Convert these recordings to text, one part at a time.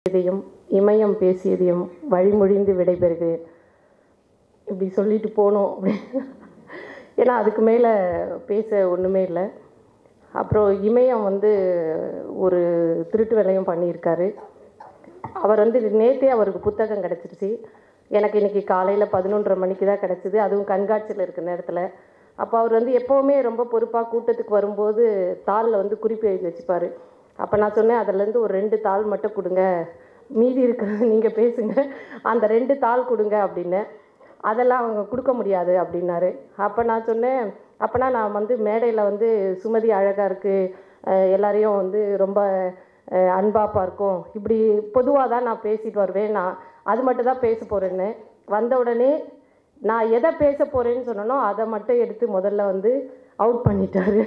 இதையும் இமயம் பேசியதையும் வழிமொழிந்து விடைபெறுகிறேன் இப்படி சொல்லிட்டு போனோம் அப்படின்னு ஏன்னா அதுக்கு மேலே பேச ஒன்றுமே இல்லை அப்புறம் இமயம் வந்து ஒரு திருட்டு வேலையும் பண்ணியிருக்காரு அவர் வந்து நேற்றே அவருக்கு புத்தகம் கிடச்சிருச்சு எனக்கு இன்னைக்கு காலையில் பதினொன்றரை மணிக்கு தான் கிடச்சிது அதுவும் கண்காட்சியில் இருக்கிற நேரத்தில் அப்போ அவர் வந்து எப்போவுமே ரொம்ப பொறுப்பாக கூட்டத்துக்கு வரும்போது தாளில் வந்து குறிப்பு எழுதி வச்சுப்பார் அப்போ நான் சொன்னேன் அதுலேருந்து ஒரு ரெண்டு தாள் மட்டும் கொடுங்க மீதி இருக்கிறது நீங்கள் பேசுங்க அந்த ரெண்டு தாள் கொடுங்க அப்படின்னேன் அதெல்லாம் அவங்க கொடுக்க முடியாது அப்படின்னாரு அப்போ நான் சொன்னேன் அப்போனா நான் வந்து மேடையில் வந்து சுமதி அழகாக இருக்குது எல்லாரையும் வந்து ரொம்ப அஹ், அன்பாப்பா இருக்கும் இப்படி பொதுவாக தான் நான் பேசிட்டு வருவேன் நான் அது மட்டும் தான் பேச போகிறேன்னு வந்த உடனே நான் எதை பேச போகிறேன்னு சொன்னனோ அதை மட்டும் எடுத்து முதல்ல வந்து அவுட் பண்ணிட்டாரு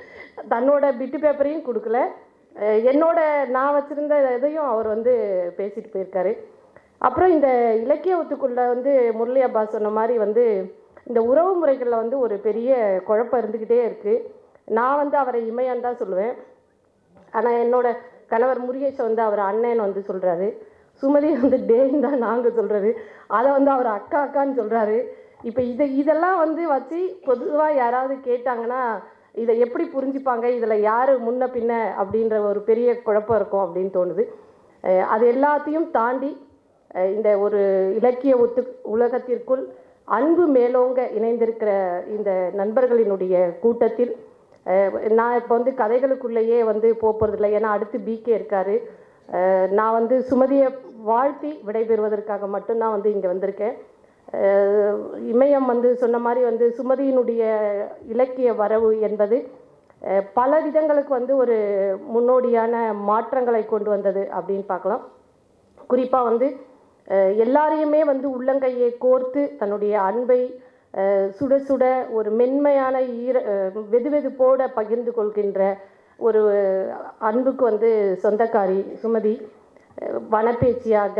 தன்னோட பிட்டு பேப்பரையும் கொடுக்கல அஹ், என்னோட நான் வச்சுருந்த இதையும் அவர் வந்து பேசிட்டு போயிருக்காரு அப்புறம் இந்த இலக்கிய ஒத்துக்குள்ள வந்து முரளி அப்பா சொன்ன மாதிரி வந்து இந்த உறவு முறைகளில் வந்து ஒரு பெரிய குழப்பம் இருந்துக்கிட்டே இருக்குது நான் வந்து அவரை இமயன் தான் சொல்லுவேன் ஆனால் என்னோட கணவர் முருகேஷ் வந்து அவர் அண்ணன் வந்து சொல்கிறாரு சுமதி வந்து டேன்னு தான் நாங்கள் சொல்கிறது அதை வந்து அவர் அக்கா அக்கான்னு சொல்கிறாரு இப்போ இதை இதெல்லாம் வந்து வச்சு பொதுவாக யாராவது கேட்டாங்கன்னா இதை எப்படி புரிஞ்சுப்பாங்க இதில் யார் முன்ன பின்ன அப்படின்ற ஒரு பெரிய குழப்பம் இருக்கும் அப்படின்னு தோணுது அஹ் அது எல்லாத்தையும் தாண்டி அஹ் இந்த ஒரு இலக்கிய ஒத்து உலகத்திற்குள் அன்பு மேலோங்க இணைந்திருக்கிற இந்த நண்பர்களினுடைய கூட்டத்தில் அஹ் நான் இப்போ வந்து கதைகளுக்குள்ளேயே வந்து போகிறதில்ல ஏன்னா அடுத்து பிகே இருக்காரு அஹ் நான் வந்து சுமதியை வாழ்த்தி விடைபெறுவதற்காக மட்டும்தான் வந்து இங்கே வந்திருக்கேன் அஹ் இமயம் வந்து சொன்ன மாதிரி வந்து சுமதியினுடைய இலக்கிய வரவு என்பது அஹ் பல விதங்களுக்கு வந்து ஒரு முன்னோடியான மாற்றங்களை கொண்டு வந்தது அப்படின்னு பார்க்கலாம் குறிப்பாக வந்து அஹ் எல்லாரையுமே வந்து உள்ளங்கையை கோர்த்து தன்னுடைய அன்பை அஹ் சுட சுட ஒரு மென்மையான ஈர அஹ் வெதுவெதுப்போட பகிர்ந்து கொள்கின்ற ஒரு அன்புக்கு வந்து சொந்தக்காரி சுமதி அஹ் வனப்பேச்சியாக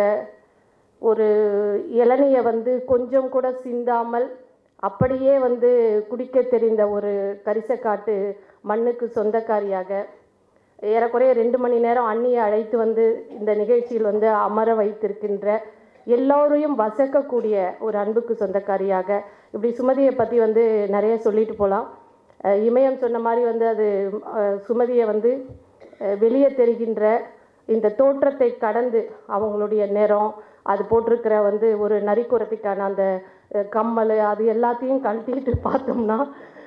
ஒரு இளநியை வந்து கொஞ்சம் கூட சிந்தாமல் அப்படியே வந்து குடிக்க தெரிந்த ஒரு கரிசக்காட்டு மண்ணுக்கு சொந்தக்காரியாக ஏறக்குறைய ரெண்டு மணி நேரம் அண்ணியை அழைத்து வந்து இந்த நிகழ்ச்சியில் வந்து அமர வைத்திருக்கின்ற எல்லோரையும் வசக்கக்கூடிய ஒரு அன்புக்கு சொந்தக்காரியாக இப்படி சுமதியை பற்றி வந்து நிறைய சொல்லிட்டு போகலாம் அஹ் இமயம் சொன்ன மாதிரி வந்து அது அஹ் சுமதியை வந்து அஹ் வெளியே தெரிகின்ற இந்த தோற்றத்தை கடந்து அவங்களுடைய நிறம் அது போட்டிருக்கிற வந்து ஒரு நரிக்குறத்துக்கான அந்த அஹ் கம்மல் அது எல்லாத்தையும் கழட்டிட்டு பார்த்தோம்னா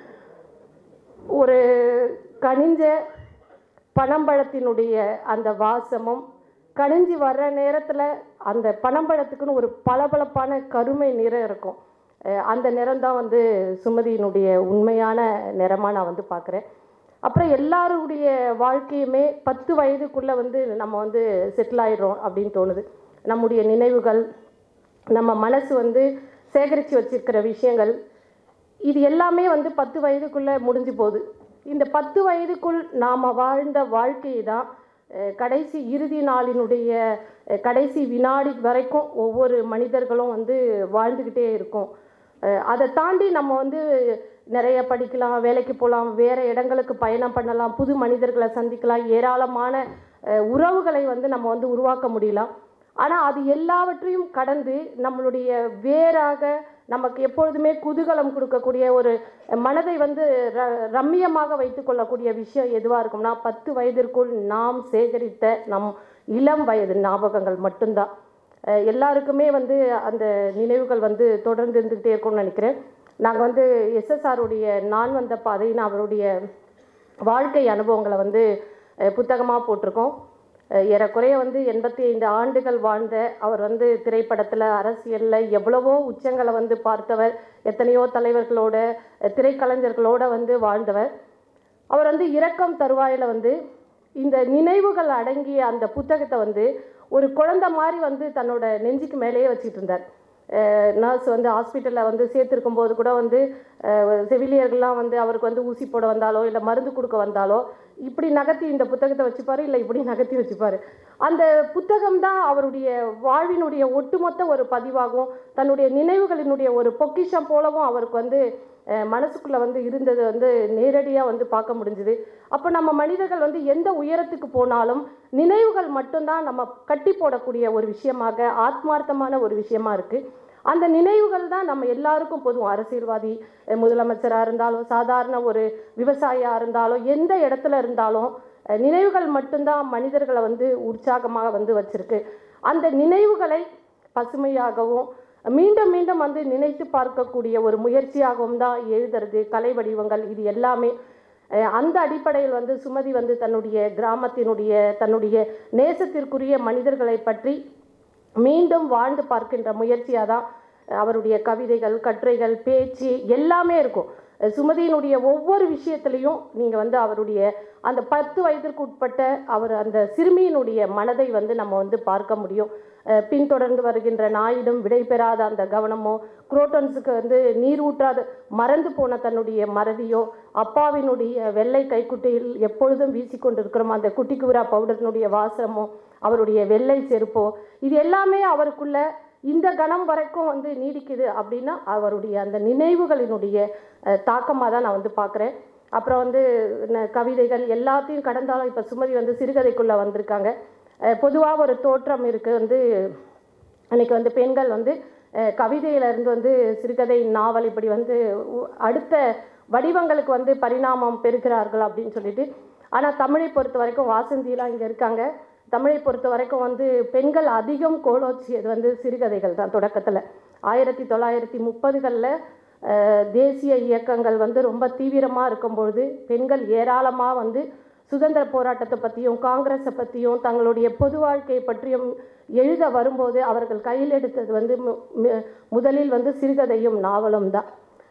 ஒரு கனிஞ்ச பனம்பழத்தினுடைய அந்த வாசமும் கனிஞ்சு வர்ற நேரத்தில் அந்த பனம்பழத்துக்குன்னு ஒரு பளபளப்பான கருமை நிறம் இருக்கும் அஹ் அந்த நிறம் தான் வந்து சுமதியினுடைய உண்மையான நிறமாக நான் வந்து பார்க்குறேன் அப்புறம் எல்லாருடைய வாழ்க்கையுமே பத்து வயதுக்குள்ளே வந்து நம்ம வந்து செட்டில் ஆயிடுறோம் அப்படின்னு தோணுது நம்முடைய நினைவுகள் நம்ம மனசு வந்து சேகரித்து வச்சிருக்கிற விஷயங்கள் இது எல்லாமே வந்து பத்து வயதுக்குள்ளே முடிஞ்சு போகுது இந்த பத்து வயதுக்குள் நாம் வாழ்ந்த வாழ்க்கையை தான் அஹ், கடைசி இறுதி நாளினுடைய அஹ், கடைசி வினாடி வரைக்கும் ஒவ்வொரு மனிதர்களும் வந்து வாழ்ந்துக்கிட்டே இருக்கும் அஹ், அதை தாண்டி நம்ம வந்து நிறைய படிக்கலாம் வேலைக்கு போகலாம் வேறு இடங்களுக்கு பயணம் பண்ணலாம் புது மனிதர்களை சந்திக்கலாம் ஏராளமான அஹ், உறவுகளை வந்து நம்ம வந்து உருவாக்க முடியலாம் ஆனால் அது எல்லாவற்றையும் கடந்து நம்மளுடைய வேராக நமக்கு எப்பொழுதுமே குதூகலம் கொடுக்கக்கூடிய ஒரு மனதை வந்து ர ரம்மியமாக வைத்துக்கொள்ளக்கூடிய விஷயம் எதுவாக இருக்கும்னா பத்து வயதிற்குள் நாம் சேகரித்த நம் இளம் வயது ஞாபகங்கள் மட்டும்தான் அஹ் எல்லாருக்குமே வந்து அந்த நினைவுகள் வந்து தொடர்ந்து இருந்துகிட்டே இருக்கும்னு நினைக்கிறேன் நாங்கள் வந்து எஸ்எஸ்ஆருடைய நான் வந்த பாதைன்னு அவருடைய வாழ்க்கை அனுபவங்களை வந்து புத்தகமாக போட்டிருக்கோம் அஹ் ஏறக்குறைய வந்து எண்பத்தி ஐந்து ஆண்டுகள் வாழ்ந்த அவர் வந்து திரைப்படத்தில் அரசியலில் எவ்வளவோ உச்சங்களை வந்து பார்த்தவர் எத்தனையோ தலைவர்களோட அஹ் திரைக்கலைஞர்களோட வந்து வாழ்ந்தவர் அவர் வந்து இரக்கம் தருவாயில் வந்து இந்த நினைவுகள் அடங்கிய அந்த புத்தகத்தை வந்து ஒரு குழந்தை மாதிரி வந்து தன்னோட நெஞ்சுக்கு மேலேயே வச்சுட்டு இருந்தார் நர்ஸ் வந்து ஹாஸ்பிட்டலில் வந்து சேர்த்துருக்கும் போது கூட வந்து அஹ், செவிலியர்கள்லாம் வந்து அவருக்கு வந்து ஊசி போட வந்தாலோ இல்லை மருந்து கொடுக்க வந்தாலோ இப்படி நகர்த்தி இந்த புத்தகத்தை வச்சுப்பாரு இல்லை இப்படி நகர்த்தி வச்சுப்பாரு அந்த புத்தகம் தான் அவருடைய வாழ்வினுடைய ஒட்டுமொத்த ஒரு பதிவாகும் தன்னுடைய நினைவுகளினுடைய ஒரு பொக்கிஷம் போலவும் அவருக்கு வந்து அஹ் மனசுக்குள்ள வந்து இருந்தது வந்து நேரடியாக வந்து பார்க்க முடிஞ்சுது அப்போ நம்ம மனிதர்கள் வந்து எந்த உயரத்துக்கு போனாலும் நினைவுகள் மட்டும்தான் நம்ம கட்டி போடக்கூடிய ஒரு விஷயமாக ஆத்மார்த்தமான ஒரு விஷயமா இருக்கு அந்த நினைவுகள் தான் நம்ம எல்லாருக்கும் பொதுவும் அரசியல்வாதி அஹ் முதலமைச்சராக இருந்தாலும் சாதாரண ஒரு விவசாயியாக இருந்தாலும் எந்த இடத்துல இருந்தாலும் அஹ் நினைவுகள் மட்டும்தான் மனிதர்களை வந்து உற்சாகமாக வந்து வச்சிருக்கு அந்த நினைவுகளை பசுமையாகவும் மீண்டும் மீண்டும் வந்து நினைத்து பார்க்கக்கூடிய ஒரு முயற்சியாகவும் தான் எழுதுறது கலை வடிவங்கள் இது எல்லாமே அஹ் அந்த அடிப்படையில் வந்து சுமதி வந்து தன்னுடைய கிராமத்தினுடைய தன்னுடைய நேசத்திற்குரிய மனிதர்களை பற்றி மீண்டும் வாழ்ந்து பார்க்கின்ற முயற்சியாக தான் அவருடைய கவிதைகள் கட்டுரைகள் பேச்சு எல்லாமே இருக்கும் அஹ் சுமதியினுடைய ஒவ்வொரு விஷயத்துலையும் நீங்கள் வந்து அவருடைய அந்த பத்து வயதிற்கு உட்பட்ட அவர் அந்த சிறுமியினுடைய மனதை வந்து நம்ம வந்து பார்க்க முடியும் அஹ் பின்தொடர்ந்து வருகின்ற நாயிடம் விடைபெறாத அந்த கவனமோ குரோட்டன்ஸுக்கு வந்து நீர் ஊற்றாத மறந்து போன தன்னுடைய மறதியோ அப்பாவினுடைய வெள்ளை கைக்குட்டையில் எப்பொழுதும் வீசிக்கொண்டிருக்கிறோம் அந்த குட்டி குவிரா பவுடரினுடைய வாசமோ அவருடைய வெள்ளை செருப்போ இது எல்லாமே அவருக்குள்ள இந்த கணம் வரைக்கும் வந்து நீடிக்குது அப்படின்னா அவருடைய அந்த நினைவுகளினுடைய தாக்கமாக தான் நான் வந்து பார்க்குறேன் அப்புறம் வந்து ந- கவிதைகள் எல்லாத்தையும் கடந்தாலும் இப்போ சுமதி வந்து சிறுகதைக்குள்ளே வந்திருக்காங்க பொதுவாக ஒரு தோற்றம் இருக்குது வந்து அன்னைக்கு வந்து பெண்கள் வந்து அஹ், கவிதையில இருந்து வந்து சிறுகதை நாவல் இப்படி வந்து உ- அடுத்த வடிவங்களுக்கு வந்து பரிணாமம் பெறுகிறார்கள் அப்படின்னு சொல்லிட்டு ஆனால் தமிழை பொறுத்த வரைக்கும் வாசந்திலாம் இங்கே இருக்காங்க தமிழை பொறுத்த வரைக்கும் வந்து பெண்கள் அதிகம் கோலோச்சியது வந்து சிறுகதைகள் தான் தொடக்கத்தில் ஆயிரத்தி தொள்ளாயிரத்தி முப்பதுகளில் தேசிய இயக்கங்கள் வந்து ரொம்ப தீவிரமாக இருக்கும்பொழுது பெண்கள் ஏராளமாக வந்து சுதந்திர போராட்டத்தை பற்றியும் காங்கிரஸை பற்றியும் தங்களுடைய பொது வாழ்க்கையை பற்றியும் எழுத வரும்போது அவர்கள் கையில் எடுத்தது வந்து மு- மு- முதலில் வந்து சிறுகதையும் நாவலும் தான்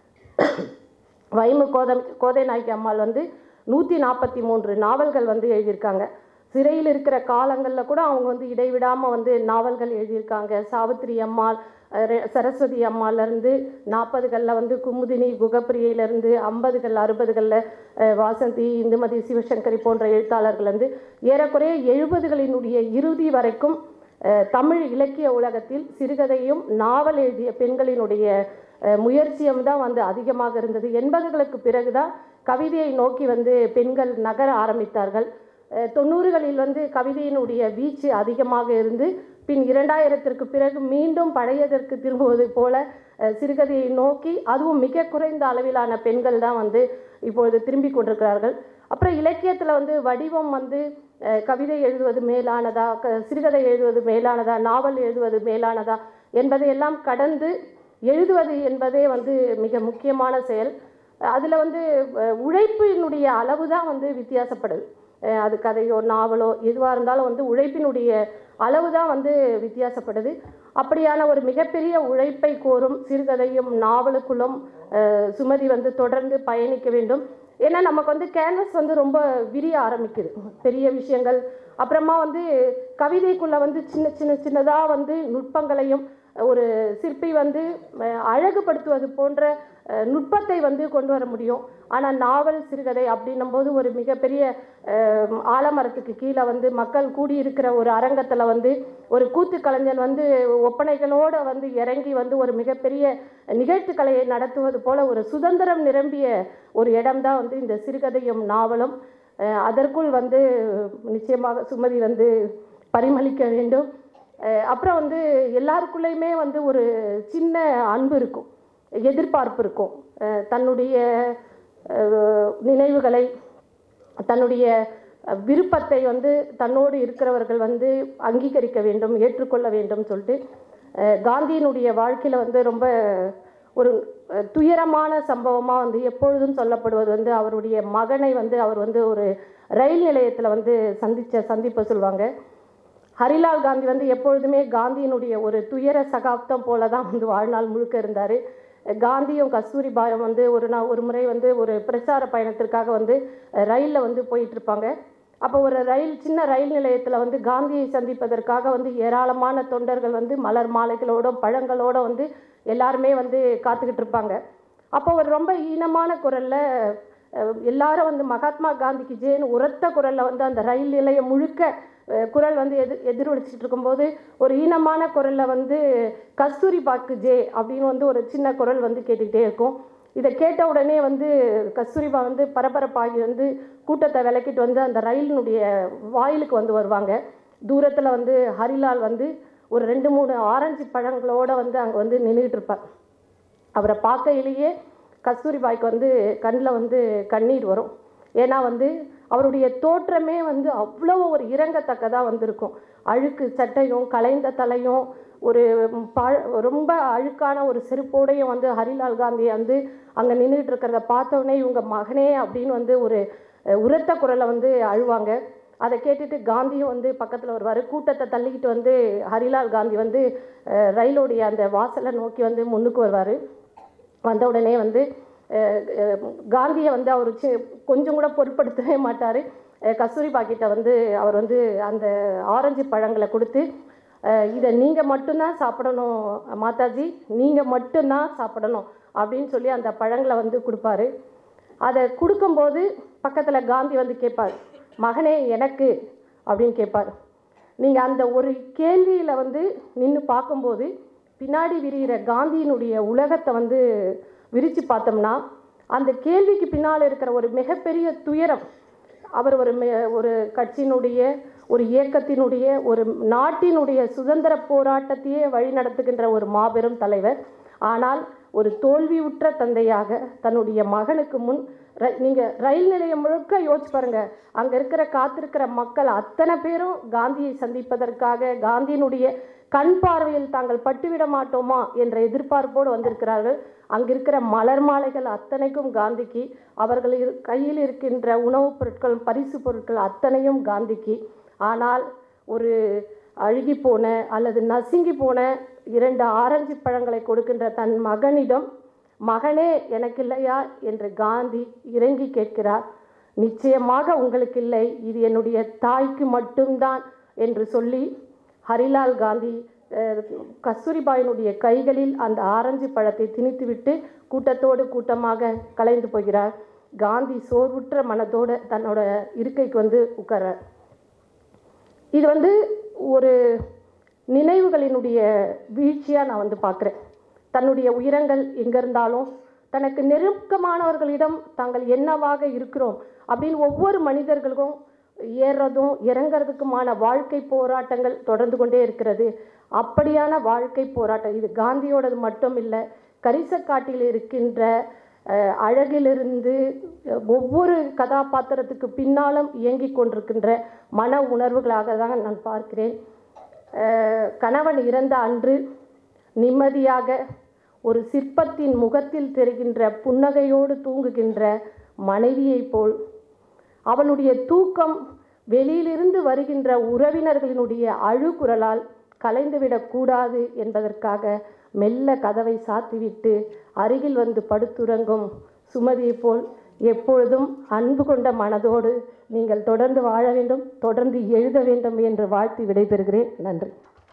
வைமு கோதை கோதை நாயக்கி அம்மாள் வந்து நூற்றி நாற்பத்தி மூன்று நாவல்கள் வந்து எழுதியிருக்காங்க சிறையில் இருக்கிற காலங்களில் கூட அவங்க வந்து இடைவிடாமல் வந்து நாவல்கள் எழுதியிருக்காங்க சாவித்திரி அம்மாள் அஹ் ரெ- சரஸ்வதி அம்மாலேருந்து நாற்பதுகளில் வந்து குமுதினி குகப்பிரியையிலேருந்து ஐம்பதுகள் அறுபதுகளில் வாசந்தி இந்துமதி சிவசங்கரி போன்ற எழுத்தாளர்கள் வந்து ஏறக்குறைய எழுபதுகளினுடைய இறுதி வரைக்கும் அஹ், தமிழ் இலக்கிய உலகத்தில் சிறுகதையும் நாவல் எழுதிய பெண்களினுடைய அஹ், முயற்சியும் தான் வந்து அதிகமாக இருந்தது எண்பதுகளுக்கு பிறகுதான் கவிதையை நோக்கி வந்து பெண்கள் நகர ஆரம்பித்தார்கள் அஹ், தொண்ணூறுகளில் வந்து கவிதையினுடைய வீச்சு அதிகமாக இருந்து பின் இரண்டாயிரத்திற்கு பிறகு மீண்டும் பழையதற்கு திரும்புவது போல அஹ், சிறுகதையை நோக்கி அதுவும் மிக குறைந்த அளவிலான பெண்கள் தான் வந்து இப்பொழுது திரும்பி கொண்டிருக்கிறார்கள் அப்புறம் இலக்கியத்தில் வந்து வடிவம் வந்து அஹ், கவிதை எழுதுவது மேலானதா க- சிறுகதை எழுதுவது மேலானதா நாவல் எழுதுவது மேலானதா என்பதையெல்லாம் கடந்து எழுதுவது என்பதே வந்து மிக முக்கியமான செயல் அதில் வந்து அஹ், உழைப்பினுடைய அளவு தான் வந்து வித்தியாசப்படுது அஹ், அது கதையோ நாவலோ எதுவாக இருந்தாலும் வந்து உழைப்பினுடைய அளவு தான் வந்து வித்தியாசப்படுது அப்படியான ஒரு மிகப்பெரிய உழைப்பை கோரும் சிறுகதையும் நாவலுக்குள்ளும் அஹ், சுமதி வந்து தொடர்ந்து பயணிக்க வேண்டும் ஏன்னா நமக்கு வந்து கேன்வஸ் வந்து ரொம்ப விரிய ஆரம்பிக்குது பெரிய விஷயங்கள் அப்புறமா வந்து கவிதைக்குள்ள வந்து சின்ன சின்ன சின்னதாக வந்து நுட்பங்களையும் ஒரு சிற்பி வந்து அஹ், அழகுபடுத்துவது போன்ற அஹ், நுட்பத்தை வந்து கொண்டு வர முடியும் ஆனால் நாவல் சிறுகதை அப்படின்னும் போது ஒரு மிகப்பெரிய அஹ், ஆலமரத்துக்கு கீழே வந்து மக்கள் கூடியிருக்கிற ஒரு அரங்கத்தில் வந்து ஒரு கூத்து கலைஞன் வந்து ஒப்பனைகளோடு வந்து இறங்கி வந்து ஒரு மிகப்பெரிய நிகழ்ச்சிக்கலையை நடத்துவது போல ஒரு சுதந்திரம் நிரம்பிய ஒரு இடம்தான் வந்து இந்த சிறுகதையும் நாவலும் அஹ், அதற்குள் வந்து நிச்சயமாக சுமதி வந்து பரிமளிக்க வேண்டும் அஹ், அப்புறம் வந்து எல்லாருக்குள்ளேயுமே வந்து ஒரு சின்ன அன்பு இருக்கும் எதிர்பார்ப்பு இருக்கும் அஹ், தன்னுடைய அஹ், நினைவுகளை தன்னுடைய அஹ், விருப்பத்தை வந்து தன்னோடு இருக்கிறவர்கள் வந்து அங்கீகரிக்க வேண்டும் ஏற்றுக்கொள்ள வேண்டும் சொல்லிட்டு அஹ், காந்தியினுடைய வாழ்க்கையில் வந்து ரொம்ப ஒரு அஹ், துயரமான சம்பவமாக வந்து எப்பொழுதும் சொல்லப்படுவது வந்து அவருடைய மகனை வந்து அவர் வந்து ஒரு ரயில் நிலையத்தில் வந்து சந்தித்த சந்திப்பை சொல்லுவாங்க ஹரிலால் காந்தி வந்து எப்பொழுதுமே காந்தியினுடைய ஒரு துயர சகாப்தம் போல தான் வந்து வாழ்நாள் முழுக்க இருந்தார் காந்தியும் கஸ்தூரிபாயும் வந்து ஒரு நாள் ஒரு முறை வந்து ஒரு பிரச்சார பயணத்திற்காக வந்து ரயிலில் வந்து போயிட்டு இருப்பாங்க அப்போ ஒரு ரயில் சின்ன ரயில் நிலையத்தில் வந்து காந்தியை சந்திப்பதற்காக வந்து ஏராளமான தொண்டர்கள் வந்து மலர் மாலைகளோட பழங்களோட வந்து எல்லாருமே வந்து காத்துக்கிட்டு இருப்பாங்க அப்போ ஒரு ரொம்ப ஈனமான குரலில் எல்லாரும் வந்து மகாத்மா காந்திக்கு ஜேன்னு உரத்த குரலில் வந்து அந்த ரயில் நிலையம் முழுக்க அஹ், குரல் வந்து எதிர் எதிரொலிச்சிட்டு இருக்கும்போது ஒரு ஈனமான குரலில் வந்து கஸ்தூரி பாக்கு ஜே அப்படின்னு வந்து ஒரு சின்ன குரல் வந்து கேட்டுக்கிட்டே இருக்கும் இதை கேட்ட உடனே வந்து கஸ்தூரிபா வந்து பரபரப்பாகி வந்து கூட்டத்தை விளக்கிட்டு வந்து அந்த ரயிலினுடைய வாயிலுக்கு வந்து வருவாங்க தூரத்தில் வந்து ஹரிலால் வந்து ஒரு ரெண்டு மூணு ஆரஞ்சு பழங்களோட வந்து அங்கே வந்து நின்றுட்டு இருப்பார் அவரை பார்க்கையிலேயே கஸ்தூரிபாய்க்கு வந்து கண்ணில் வந்து கண்ணீர் வரும் ஏன்னா வந்து அவருடைய தோற்றமே வந்து அவ்வளோ ஒரு இறங்கத்தக்கதாக வந்திருக்கும் அழுக்கு சட்டையும் கலைந்த தலையும் ஒரு ப ரொம்ப அழுக்கான ஒரு செருப்போடையும் வந்து ஹரிலால் காந்தியை வந்து அங்கே நின்றுட்டு இருக்கிறத பார்த்தோன்னே இவங்க மகனே அப்படின்னு வந்து ஒரு அஹ், உரத்த குரலை வந்து அழுவாங்க அதை கேட்டுட்டு காந்தியும் வந்து பக்கத்தில் வருவார் கூட்டத்தை தள்ளிக்கிட்டு வந்து ஹரிலால் காந்தி வந்து அஹ், ரயிலுடைய அந்த வாசலை நோக்கி வந்து முன்னுக்கு வருவார் வந்த உடனே வந்து அஹ், அஹ், காந்தியை வந்து அவர் சி- கொஞ்சம் கூட பொருட்படுத்தவே மாட்டார் கஸ்தூரி பாக்கிட்ட வந்து அவர் வந்து அந்த ஆரஞ்சு பழங்களை கொடுத்து அஹ், இதை நீங்கள் மட்டும்தான் சாப்பிடணும் மாதாஜி நீங்கள் மட்டும்தான் சாப்பிடணும் அப்படின்னு சொல்லி அந்த பழங்களை வந்து கொடுப்பாரு அதை கொடுக்கும்போது பக்கத்தில் காந்தி வந்து கேட்பார் மகனே எனக்கு அப்படின்னு கேட்பார் நீங்கள் அந்த ஒரு கேள்வியில் வந்து நின்று பார்க்கும்போது பின்னாடி விரிகிற காந்தியினுடைய உலகத்தை வந்து விரித்து பார்த்தோம்னா அந்த கேள்விக்கு பின்னால் இருக்கிற ஒரு மிகப்பெரிய துயரம் அவர் ஒரு மெ- ஒரு கட்சியினுடைய ஒரு இயக்கத்தினுடைய ஒரு நாட்டினுடைய சுதந்திர போராட்டத்தையே வழிநடத்துகின்ற ஒரு மாபெரும் தலைவர் ஆனால் ஒரு தோல்வியுற்ற தந்தையாக தன்னுடைய மகனுக்கு முன் ர நீங்கள் ரயில் நிலையம் முழுக்க யோசிச்சு பாருங்க அங்கே இருக்கிற காத்திருக்கிற மக்கள் அத்தனை பேரும் காந்தியை சந்திப்பதற்காக காந்தியினுடைய கண் பார்வையில் தாங்கள் பட்டுவிட மாட்டோமா என்ற எதிர்பார்ப்போடு வந்திருக்கிறார்கள் அங்க இருக்கிற மலர் மாலைகள் அத்தனைக்கும் காந்திக்கு அவர்கள் இரு- கையில் இருக்கின்ற உணவுப் பொருட்கள் பரிசு பொருட்கள் அத்தனையும் காந்திக்கு ஆனால் ஒரு அழுகி போன அல்லது நசுங்கி போன இரண்டு ஆரஞ்சு பழங்களை கொடுக்கின்ற தன் மகனிடம் மகனே எனக்கு இல்லையா என்று காந்தி இறங்கி கேட்கிறார் நிச்சயமாக உங்களுக்கு இல்லை இது என்னுடைய தாய்க்கு மட்டும்தான் என்று சொல்லி ஹரிலால் காந்தி அஹ், கஸ்தூரிபாயினுடைய கைகளில் அந்த ஆரஞ்சு பழத்தை திணித்துவிட்டு கூட்டத்தோடு கூட்டமாக கலைந்து போகிறார் காந்தி சோர்வுற்ற மனதோடு தன்னோட இருக்கைக்கு வந்து உட்கார்றார் இது வந்து ஒரு நினைவுகளினுடைய வீழ்ச்சியாக நான் வந்து பார்க்குறேன் தன்னுடைய உயரங்கள் எங்கே இருந்தாலும் தனக்கு நெருக்கமானவர்களிடம் தாங்கள் என்னவாக இருக்கிறோம் அப்படின்னு ஒவ்வொரு மனிதர்களுக்கும் ஏறுறதும் இறங்கிறதுக்குமான வாழ்க்கை போராட்டங்கள் தொடர்ந்து கொண்டே இருக்கிறது அப்படியான வாழ்க்கை போராட்டம் இது காந்தியோடது மட்டும் இல்லை கரிசக்காட்டில் இருக்கின்ற அஹ், அழகிலிருந்து அஹ், ஒவ்வொரு கதாபாத்திரத்துக்கு பின்னாலும் இயங்கிக் கொண்டிருக்கின்ற மன உணர்வுகளாக தான் நான் பார்க்கிறேன் அஹ், கணவன் இறந்த அன்று நிம்மதியாக ஒரு சிற்பத்தின் முகத்தில் தெரிகின்ற புன்னகையோடு தூங்குகின்ற மனைவியைப் போல் அவளுடைய தூக்கம் வெளியிலிருந்து வருகின்ற உறவினர்களினுடைய அழுகுரலால் கலைந்துவிடக்கூடாது என்பதற்காக மெல்ல கதவை சாத்திவிட்டு அருகில் வந்து படுத்துறங்கும் சுமதியைப் போல் எப்பொழுதும் அன்பு கொண்ட மனதோடு நீங்கள் தொடர்ந்து வாழ வேண்டும் தொடர்ந்து எழுத வேண்டும் என்று வாழ்த்தி விடைபெறுகிறேன் நன்றி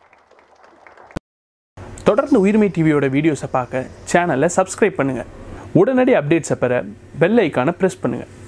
தொடர்ந்து உயிர்மை டிவியோட வீடியோஸை பார்க்க சேனலை சப்ஸ்கிரைப் பண்ணுங்கள் உடனடி அப்டேட்ஸை பெற பெல் ஐக்கானை ப்ரெஸ் பண்ணுங்கள்